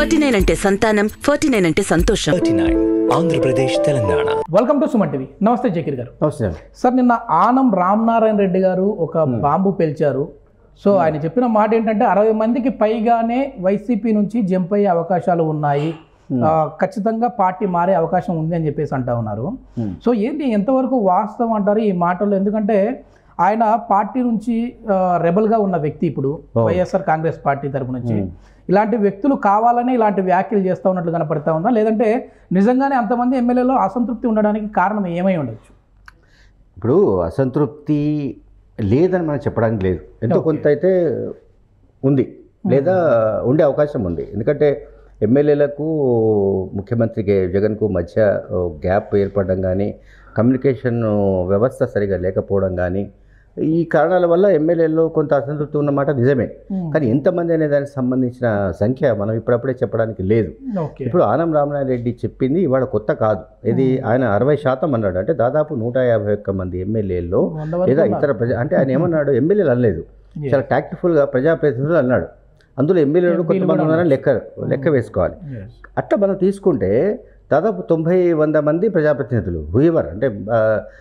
Forty nine అంటే సంతానం forty nine అంటే సంతోషం thirty nine Andhra Pradesh Telangana welcome to Suman TV నమస్తే జకీర్ గారు నమస్తే సార్ నిన్న ఆనం రామనారాయణ రెడ్డి గారు ఒక బాంబు పేల్చారు సో ఆయన చెప్పిన మాట ఏంటంటే అరవై మందికి పైగానే వైసీపీ నుంచి జంప్ అయ్యే అవకాశాలు ఉన్నాయి ఆ, ఖచ్చితంగా పార్టీ మారే అవకాశం ఉంది అని చెప్పేసి అంటా ఉన్నారు సో ఏంటి ఎంతవరకు వాస్తవం అంటారు ఈ మాటలు ఎందుకంటే ఆయన పార్టీ నుంచి ఆ, రెబల్గా ఉన్న వ్యక్తి ఇప్పుడు వైఎస్ఆర్ కాంగ్రెస్ పార్టీ తరపు నుంచి ఇలాంటి వ్యక్తులు కావాలని ఇలాంటి వ్యాఖ్యలు చేస్తూ ఉన్నట్లు కనపడతా ఉందా లేదంటే నిజంగానే అంతమంది ఎమ్మెల్యేలో అసంతృప్తి ఉండడానికి కారణం ఏమై ఉండొచ్చు ఇప్పుడు అసంతృప్తి లేదని మనం చెప్పడానికి లేదు ఎంతో కొంత అయితే ఉంది లేదా ఉండే అవకాశం ఉంది ఎందుకంటే ఎమ్మెల్యేలకు ముఖ్యమంత్రికి జగన్కు మధ్య ఓ గ్యాప్ ఏర్పడడం కానీ కమ్యూనికేషన్ వ్యవస్థ సరిగా లేకపోవడం కానీ ఈ కారణాల వల్ల ఎమ్మెల్యేలో కొంత అసంతృప్తి ఉన్నమాట నిజమే కానీ ఎంతమంది అనే దానికి సంబంధించిన సంఖ్య మనం ఇప్పుడప్పుడే చెప్పడానికి లేదు ఓకే ఇప్పుడు ఆనం రామనారాయణ రెడ్డి చెప్పింది ఇవాళ కొత్త కాదు ఇది ఆయన అరవై శాతం అన్నాడు అంటే దాదాపు నూట యాభై ఒక్క మంది ఎమ్మెల్యేల్లో వంద వరకు లేదా ఇతర ప్రజా అంటే ఆయన ఏమన్నాడు ఎమ్మెల్యేలు అనలేదు చాలా టాక్టిఫుల్గా ప్రజాప్రతినిధులు అన్నాడు అందులో ఎమ్మెల్యేలు కొంతమంది ఉన్నారని లెక్క లెక్క వేసుకోవాలి Yes. అట్లా మనం తీసుకుంటే దాదాపు తొంభై వంద మంది ప్రజాప్రతినిధులు హూఎవర్ అంటే ఆ,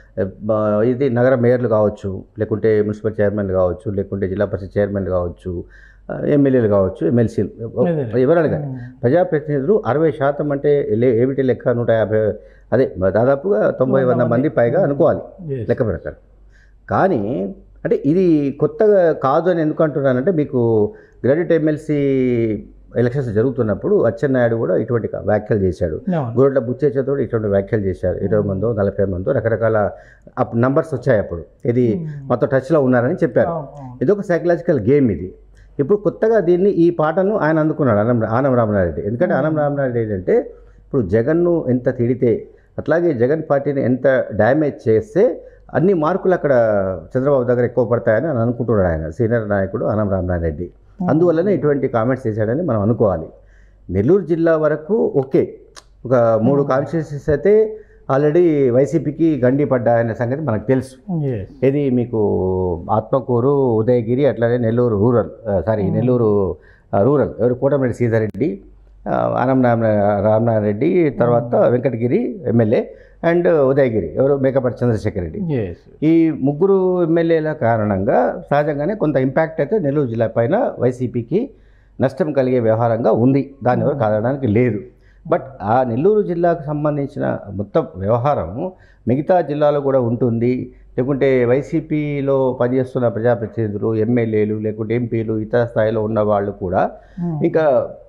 ఆ, ఇది నగర మేయర్లు కావచ్చు లేకుంటే మున్సిపల్ చైర్మన్లు కావచ్చు లేకుంటే జిల్లా పరిషత్ చైర్మన్లు కావచ్చు ఆ, ఎమ్మెల్యేలు కావచ్చు ఎమ్మెల్సీలు ఎవరైనా కానీ ప్రజాప్రతినిధులు అరవై శాతం అంటే లే- ఏమిటి లెక్క నూట యాభై అదే దాదాపుగా తొంభై వంద మంది పైగా అనుకోవాలి Yes. లెక్క ప్రకారం కానీ అంటే ఇది కొత్తగా కాదు అని ఎందుకు అంటున్నానంటే మీకు గ్రాడ్యుయేట్ ఎమ్మెల్సీ ఎలక్షన్స్ జరుగుతున్నప్పుడు అచ్చెన్నాయుడు కూడా ఇటువంటి వ్యాఖ్యలు చేశాడు అవును. గోడ్ల బుచ్చేచతో ఇటువంటి వ్యాఖ్యలు చేశారు ఇరవై మందో నలభై మందో రకరకాల అప్పుడు నంబర్స్ వచ్చాయి అప్పుడు ఇది మొత్తం టచ్లో ఉన్నారని చెప్పారు అవును, అవును. ఇది ఒక సైకలాజికల్ గేమ్ ఇది ఇప్పుడు కొత్తగా దీన్ని ఈ పాటను ఆయన అందుకున్నాడు ఆనం ఆనం రామనారెడ్డి ఎందుకంటే ఆనం రామనారెడ్డి ఏంటంటే ఇప్పుడు జగన్ను ఎంత తిడితే అట్లాగే జగన్ పార్టీని ఎంత డ్యామేజ్ చేస్తే అన్ని మార్కులు అక్కడ చంద్రబాబు దగ్గర ఎక్కువ పడతాయని అని అనుకుంటున్నాడు ఆయన సీనియర్ నాయకుడు ఆనం రామనారెడ్డి అందువల్లనే ఇటువంటి కామెంట్స్ చేశాడని మనం అనుకోవాలి నెల్లూరు జిల్లా వరకు ఓకే ఒక మూడు కాన్స్టిట్యూన్సీస్ అయితే ఆల్రెడీ వైసీపీకి గండి పడ్డాయనే సంగతి మనకు తెలుసు Yes. ఇది మీకు ఆత్మకూరు ఉదయగిరి అట్లానే నెల్లూరు రూరల్ ఆ, సారీ నెల్లూరు ఆ, రూరల్ ఎవరు కోటమిరెడ్డి సీతారెడ్డి ఆ, ఆనం రామ రామనారాయణ రెడ్డి తర్వాత వెంకటగిరి ఎమ్మెల్యే అండ్ ఉదయగిరి ఎవరు మేకపాటి చంద్రశేఖర్ రెడ్డి Yes. ఈ ముగ్గురు ఎమ్మెల్యేల కారణంగా సహజంగానే కొంత ఇంపాక్ట్ అయితే నెల్లూరు జిల్లా పైన వైసీపీకి నష్టం కలిగే వ్యవహారంగా ఉంది దాన్ని ఎవరు కాదనడానికి లేదు బట్ ఆ నెల్లూరు జిల్లాకు సంబంధించిన మొత్తం వ్యవహారం మిగతా జిల్లాలో కూడా ఉంటుంది లేకుంటే వైసీపీలో పనిచేస్తున్న ప్రజాప్రతినిధులు ఎమ్మెల్యేలు లేకుంటే ఎంపీలు ఇతర స్థాయిలో ఉన్న వాళ్ళు కూడా ఇంకా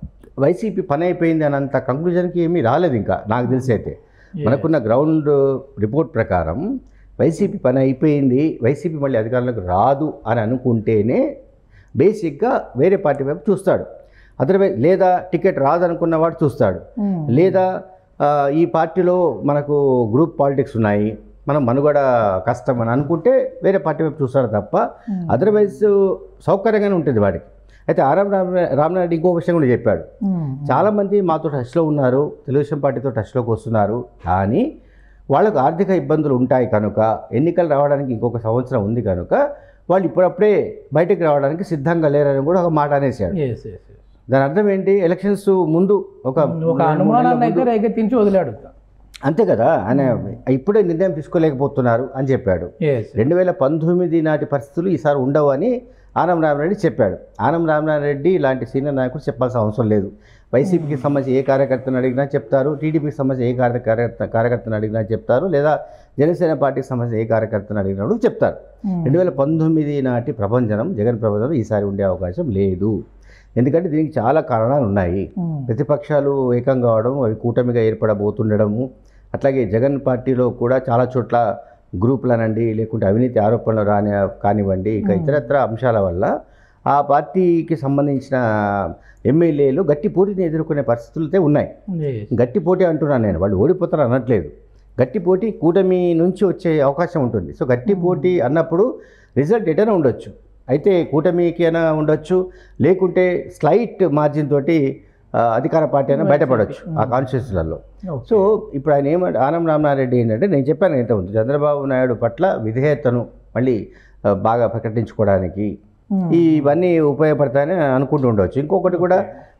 వైసీపీ పని అయిపోయింది అన్నంత కంక్లూజన్కి ఏమీ రాలేదు ఇంకా నాకు తెలిసి అయితే మనకున్న గ్రౌండ్ రిపోర్ట్ ప్రకారం వైసీపీ పని అయిపోయింది వైసీపీ మళ్ళీ అధికారంలోకి రాదు అని అనుకుంటేనే బేసిక్గా వేరే పార్టీ వైపు చూస్తాడు అదర్వైజ్ లేదా టికెట్ రాదనుకున్నవాడు చూస్తాడు లేదా ఆ, ఈ పార్టీలో మనకు గ్రూప్ పాలిటిక్స్ ఉన్నాయి మనం మనుగడ కష్టం అని అనుకుంటే వేరే పార్టీ వైపు చూస్తాడు తప్ప అదర్వైజ్ సౌకర్యంగానే ఉంటుంది వాడికి అయితే ఆర్ఎం రామ రామనాయుడు ఇంకో విషయం కూడా చెప్పాడు చాలామంది మాతో టచ్లో ఉన్నారు తెలుగుదేశం పార్టీతో టచ్లోకి వస్తున్నారు కానీ వాళ్ళకు ఆర్థిక ఇబ్బందులు ఉంటాయి కనుక ఎన్నికలు రావడానికి ఇంకొక సంవత్సరం ఉంది కనుక వాళ్ళు ఇప్పుడప్పుడే బయటకు రావడానికి సిద్ధంగా లేరని కూడా ఒక మాట అనేసాడు Yes, yes, yes. దాని అర్థం ఏంటి ఎలక్షన్స్ ముందు ఒక ఒక మూడు నెలల అనుమానాన్ని ముందు- అయితే రేకెత్తించి వదిలాడు అంతే కదా ఆయన ఇప్పుడే నిర్ణయం తీసుకోలేకపోతున్నారు అని చెప్పాడు Yes. రెండు వేల పంతొమ్మిది నాటి పరిస్థితులు ఈసారి ఉండవు అని ఆనం రామనారెడ్డి చెప్పాడు ఆనం రామనారెడ్డి ఇలాంటి సీనియర్ నాయకుడు చెప్పాల్సిన అవసరం లేదు వైసీపీకి సంబంధించి ఏ కార్యకర్తను అడిగినా చెప్తారు టీడీపీకి సంబంధించి ఏ కార్య- కార్యకర్త కార్యకర్తను అడిగినా చెప్తారు లేదా జనసేన పార్టీకి సంబంధించి ఏ కార్యకర్తను అడిగినప్పుడు చెప్తారు రెండు వేల పంతొమ్మిది నాటి ప్రభంజనం జగన్ ప్రభంజనం ఈసారి ఉండే అవకాశం లేదు ఎందుకంటే దీనికి చాలా కారణాలు ఉన్నాయి ప్రతిపక్షాలు ఏకం కావడం అవి కూటమిగా ఏర్పడబోతుండడము అట్లాగే జగన్ పార్టీలో కూడా చాలా చోట్ల గ్రూపులనండి లేకుంటే అవినీతి ఆరోపణలు రాని కానివ్వండి ఇక ఇతరత్ర అంశాల వల్ల ఆ పార్టీకి సంబంధించిన ఎమ్మెల్యేలు గట్టి పోటీని ఎదుర్కొనే పరిస్థితులు అయితే ఉన్నాయి Yes. గట్టి పోటీ అంటున్నాను నేను వాళ్ళు ఓడిపోతారు అనట్లేదు గట్టి పోటీ కూటమి నుంచి వచ్చే అవకాశం ఉంటుంది సో గట్టి పోటీ అన్నప్పుడు రిజల్ట్ ఎటైనా ఉండొచ్చు అయితే కూటమికి అయినా ఉండొచ్చు లేకుంటే స్లైట్ మార్జిన్ తోటి ఆ, అధికార పార్టీ అయినా బయటపడవచ్చు ఆ కాన్స్టిట్యూన్సీలలో Okay. సో ఇప్పుడు ఆయన ఏమంటే ఆనం రామనారెడ్డి ఏంటంటే నేను చెప్పాను ఇంతకుముందు చంద్రబాబు నాయుడు పట్ల విధేయతను మళ్ళీ ఆ, బాగా ప్రకటించుకోవడానికి Hmm. ఈ ఇవన్నీ ఉపయోగపడతాయని అనుకుంటూ ఉండవచ్చు ఇంకొకటి కూడా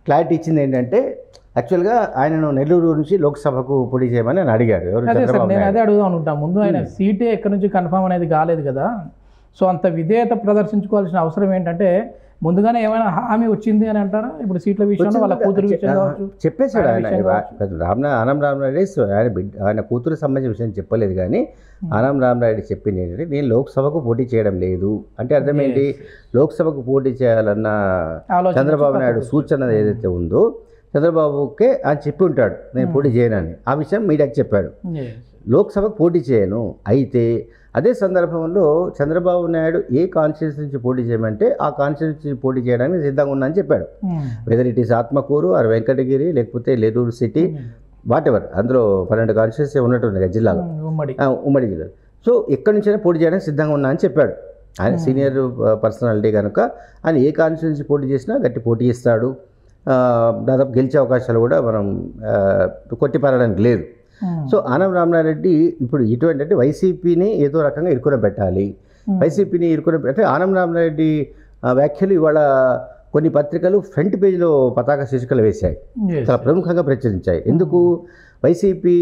క్లారిటీ ఇచ్చింది ఏంటంటే యాక్చువల్గా ఆయనను నెల్లూరు నుంచి లోక్సభకు పోటీ చేయమని ఆయన అడిగాడు ఎవరు అదే సార్ చంద్రబాబు నేను నాయుడు అదే అడుగుదాం అనుకుంటా ముందు ఆయన సీటే ఎక్కడి నుంచి కన్ఫర్మ్ అనేది కాలేదు కదా సో అంత విధేయత ప్రదర్శించుకోవాల్సిన అవసరం ఏంటంటే ముందుగానే ఏమైనా హామీ వచ్చింది అని అంటారా ఇప్పుడు సీట్ల విషయంలో వాళ్ళ కూతురు విషయం కావచ్చు చెప్పేశాడు ఆయన ఆయన విషయం కావచ్చు. రామనా ఆనం రామనాయుడు ఆయన బిడ్డ ఆయన కూతురు సంబంధించిన విషయం చెప్పలేదు కానీ ఆనం రామనాయుడు చెప్పింది ఏంటంటే నేను లోక్సభకు పోటీ చేయడం లేదు అంటే అర్థం ఏంటి లోక్సభకు పోటీ చేయాలన్న ఆలోచన చంద్రబాబు నాయుడు సూచన ఏదైతే ఉందో చంద్రబాబుకే ఆయన చెప్పి ఉంటాడు నేను పోటీ చేయనని ఆ విషయం మీడియాకి చెప్పాడు Yes. లోక్సభకు పోటీ చేయను అయితే అదే సందర్భంలో చంద్రబాబు నాయుడు ఏ కాన్స్టిట్యూన్సీ నుంచి పోటీ చేయమంటే ఆ కాన్స్టిట్యూన్సీ నుంచి పోటీ చేయడానికి సిద్ధంగా ఉన్నా అని చెప్పాడు Hmm. Whether it is Atmakur or Venkatagiri లేకపోతే లేదూరు సిటీ వాట్ ఎవర్ అందులో పన్నెండు కాన్స్టిట్యూన్సీ ఉన్నట్టుంది కదా జిల్లాలో Hmm, ఉమ్మడి ఆ, ఉమ్మడి జిల్లా సో ఎక్కడి నుంచైనా పోటీ చేయడానికి సిద్ధంగా ఉన్నా అని చెప్పాడు ఆయన సీనియర్ పర్సనాలిటీ కనుక ఆయన ఏ కాన్స్టిట్యూన్సీ పోటీ చేసినా గట్టి పోటీ ఇస్తాడు ఆ, దాదాపు గెలిచే అవకాశాలు కూడా మనం ఆ, కొట్టిపారడానికి లేదు Hmm. సో ఆనం రామనారెడ్డి ఇప్పుడు ఇటువంటి అంటే వైసీపీని ఏదో రకంగా ఇరుకున పెట్టాలి వైసీపీని ఇరుకున అంటే ఆనం రామనారెడ్డి ఆ, వ్యాఖ్యలు ఇవాళ కొన్ని పత్రికలు ఫ్రంట్ పేజీలో పతాక శీర్షికలు వేశాయి Yes. చాలా ప్రముఖంగా ప్రచురించాయి ఎందుకు వైసీపీ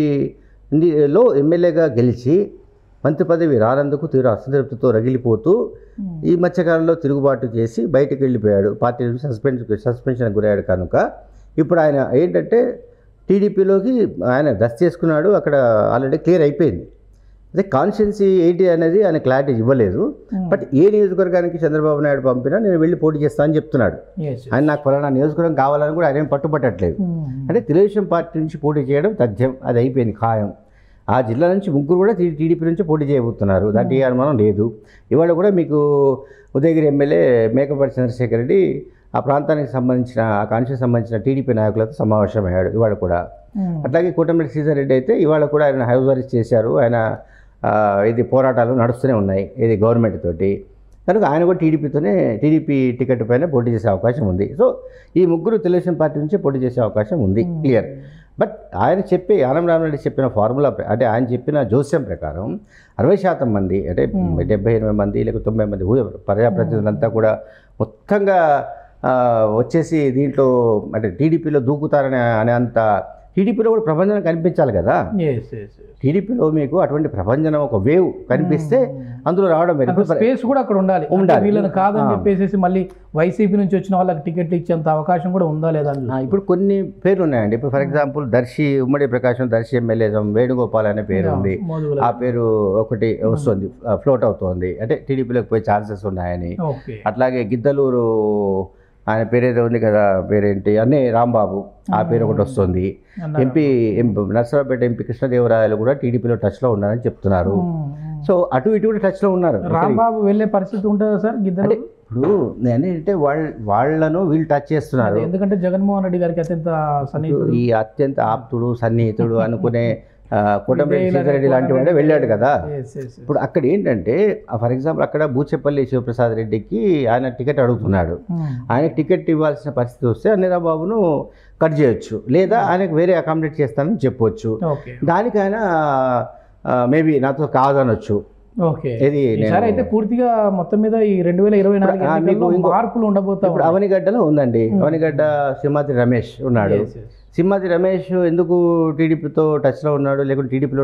లో ఎమ్మెల్యేగా గెలిచి మంత్రి పదవి రానందుకు తీవ్ర అసంతృప్తితో రగిలిపోతూ ఈ మధ్యకాలంలో తిరుగుబాటు చేసి బయటకు వెళ్ళిపోయాడు పార్టీ నుంచి సస్పెండ్ సస్పెన్షన్ గురయ్యాడు కనుక ఇప్పుడు ఆయన ఏంటంటే టీడీపీలోకి ఆయన దస్ చేసుకున్నాడు అక్కడ ఆల్రెడీ క్లియర్ అయిపోయింది అదే కాన్స్టిట్యున్సీ ఏంటి అనేది ఆయన క్లారిటీ ఇవ్వలేదు బట్ ఏ నియోజకవర్గానికి చంద్రబాబు నాయుడు పంపినా నేను వెళ్ళి పోటీ చేస్తానని చెప్తున్నాడు Yes. ఆయన నాకు ఫలానా నియోజకవర్గం కావాలని కూడా ఆయన ఏం పట్టుబట్టట్లేదు Hmm. అంటే తెలుగుదేశం పార్టీ నుంచి పోటీ చేయడం తథ్యం అది అయిపోయింది ఖాయం ఆ జిల్లా నుంచి ముగ్గురు కూడా టీ- టీడీపీ నుంచి పోటీ చేయబోతున్నారు దాంట్లో ఏ అనుమానం లేదు ఇవాళ కూడా మీకు ఉదయగిరి ఎమ్మెల్యే మేకపాటి చంద్రశేఖర్ రెడ్డి ఆ ప్రాంతానికి సంబంధించిన ఆ కాన్స్టిట్యూన్సీ సంబంధించిన టీడీపీ నాయకులతో సమావేశమయ్యాడు ఇవాళ కూడా Hmm. అట్లాగే కూటమిరెడ్డి శ్రీధర్ రెడ్డి అయితే ఇవాళ కూడా ఆయన హౌస్ అరెస్ట్ చేశారు ఆయన ఆ, ఇది పోరాటాలు నడుస్తూనే ఉన్నాయి ఇది గవర్నమెంట్ తోటి కనుక ఆయన కూడా టీడీపీతోనే టీడీపీ టికెట్ పైన పోటీ చేసే అవకాశం ఉంది సో ఈ ముగ్గురు తెలుగుదేశం పార్టీ నుంచి పోటీ చేసే అవకాశం ఉంది క్లియర్ బట్ ఆయన చెప్పే ఆనం రామరెడ్డి చెప్పిన ఫార్ములా ప్ర- అంటే ఆయన చెప్పిన జోస్యం ప్రకారం అరవై శాతం మంది అంటే డెబ్బై ఎనభై మంది లేక తొంభై మంది ఊ- ప్రజాప్రతినిధులంతా కూడా మొత్తంగా ఆ, వచ్చేసి దీంట్లో అంటే టీడీపీలో దూకుతారని అనే అంత టీడీపీలో కూడా ప్రభంజనం కనిపించాలి కదా Yes, yes, yes. టీడీపీలో మీకు అటువంటి ప్రభంజనం ఒక వేవ్ కనిపిస్తే అందులో రావడం వేరు. అంత ఇప్పుడు స్పేస్ కూడా అక్కడ ఉండాలి అంటే ఉండాలి. వీళ్ళని కాదని ఆ. చెప్పేసి మళ్ళీ వైసీపీ నుంచి వచ్చిన వాళ్ళకి టికెట్లు ఇచ్చేంత అవకాశం కూడా ఉందా లేదా అని ఆ, చూస్తాం. ఇప్పుడు కొన్ని పేర్లు ఉన్నాయండి ఇప్పుడు ఫర్ ఎగ్జాంపుల్ దర్శి ఉమ్మడి ప్రకాశం దర్శి ఎమ్మెల్యే వేణుగోపాల్ అనే పేరు ఉంది మోదుగుల ఆ పేరు ఒకటి వస్తుంది ఫ్లోట్ అవుతోంది అంటే టీడీపీలోకి పోయే ఛాన్సెస్ ఉన్నాయని ఓకే అట్లాగే గిద్దలూరు ఆయన పేరు ఏదో ఉంది కదా పేరేంటి అన్నీ రాంబాబు ఆ పేరు ఒకటి వస్తుంది అన్నారు. MP MP Narasaraopet MP Krishnadevarayalu కూడా టీడీపీలో టచ్లో ఉన్నారని చెప్తున్నారు ఉమ్. సో అటు ఇటు కూడా టచ్లో ఉన్నారు రాంబాబు వెళ్ళే పరిస్థితి ఉంటుందా సార్ గిద్దరు అంటే ఇప్పుడు నేను ఏంటంటే వాళ్ళ వాళ్ళను వీళ్ళు టచ్ చేస్తున్నారు ఎందుకంటే జగన్మోహన్ రెడ్డి గారికి అత్యంత సన్నిహితుడు ఈ అత్యంత ఆప్తుడు సన్నిహితుడు అనుకునే ఆ, కోటమిరెడ్డి శ్రీధరెడ్డి లాంటి వాడే వెళ్ళాడు కదా Yes, yes, yes. ఇప్పుడు అక్కడ ఏంటంటే ఫర్ ఎగ్జాంపుల్ అక్కడ బూచెపల్లి శివప్రసాద్ రెడ్డికి ఆయన టికెట్ అడుగుతున్నాడు ఉమ్. ఆయనకి టికెట్ ఇవ్వాల్సిన పరిస్థితి వస్తే అనిరా బాబును కట్ చేయొచ్చు లేదా ఆయనకు వేరే అకామిడేట్ చేస్తానని చెప్పొచ్చు ఓకే దానికి ఆయన మేబీ నాతో కాదనొచ్చు ఓకే ఇది నేను- ఈసారి అయితే పూర్తిగా మొత్తం మీద ఈ రెండు వేల ఇరవై నాలుగు ఆ, మీకు ఎన్నికల్లో ఇంకో- మార్పులు ఉండబోతా ఇప్పుడు అవనిగడ్డలో ఉందండి అవనిగడ్డ సింహాద్రి రమేష్ ఉన్నాడు Yes, yes. సింహాద్రి రమేష్ ఎందుకు టీడీపీతో టచ్లో ఉన్నాడు లేకుంటే టీడీపీలో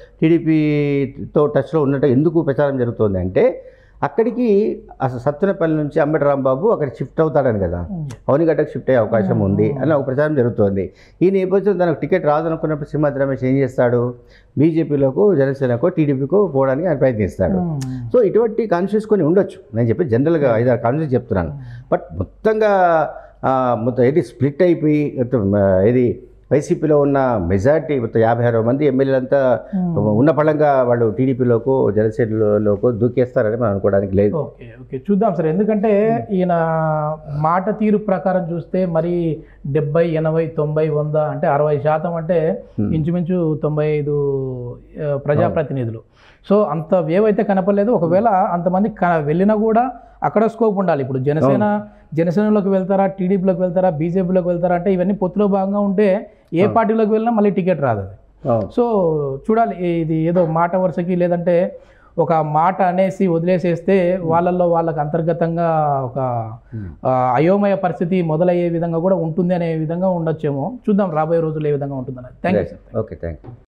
టీడీపీతో టచ్లో ఉన్నట్టు ఎందుకు ప్రచారం జరుగుతుంది అంటే అక్కడికి అసలు సత్తునపల్లి నుంచి అంబటి రాంబాబు అక్కడ షిఫ్ట్ అవుతాడని కదా అవనిగడ్డకు షిఫ్ట్ అయ్యే అవకాశం ఉంది అని ఒక ప్రచారం జరుగుతోంది ఈ నేపథ్యం తనకు టికెట్ రాదనుకున్నప్పుడు సింహాద్రి రమేష్ ఏం చేస్తాడు బీజేపీలోకో జనసేనకో టీడీపీకో పోవడానికి ఆయన ప్రయత్నిస్తాడు ఉమ్. సో ఇటువంటి కాన్షియస్ కొన్ని ఉండొచ్చు నేను చెప్పి జనరల్గా ఐదారు కాన్షియస్ చెప్తున్నాను బట్ మొత్తంగా ఆ, మొత్తం ఏది స్ప్లిట్ అయిపోయి మొత్తం, ఆ, ఇది వైసీపీలో ఉన్న మెజార్టీ మొత్తం యాభై అరవై మంది ఎమ్మెల్యేలంతా ఉన్న పళంగా వాళ్ళు టీడీపీలోకో జనసేనలోకో దూకేస్తారని మనం అనుకోవడానికి లేదు ఓకే ఓకే చూద్దాం సార్ ఎందుకంటే ఈయన మాట తీరు ప్రకారం చూస్తే మరి డెబ్బై ఎనభై తొంభై వంద అంటే అరవై శాతం అంటే ఇంచుమించు తొంభై ఐదు ఆ, ప్రజాప్రతినిధులు సో అంత వేవ్ అయితే కనపడలేదు ఒకవేళ అంతమంది క- వెళ్ళినా కూడా అక్కడ స్కోప్ ఉండాలి ఇప్పుడు జనసేన జనసేనలోకి వెళ్తారా టీడీపీలోకి వెళ్తారా బీజేపీలోకి వెళ్తారా అంటే ఇవన్నీ పొత్తులో భాగంగా ఉంటే ఏ పార్టీలోకి వెళ్ళినా మళ్ళీ టికెట్ రాదు అది అవును. సో చూడాలి ఇది ఏదో మాట వరుసకి లేదంటే ఒక మాట అనేసి వదిలేసేస్తే వాళ్ళల్లో వాళ్ళకి అంతర్గతంగా ఒక ఆ, అయోమయ పరిస్థితి మొదలయ్యే విధంగా కూడా ఉంటుంది అనే విధంగా ఉండొచ్చేమో చూద్దాం రాబోయే రోజులు ఏ విధంగా ఉంటుందని thank you sir okay thank you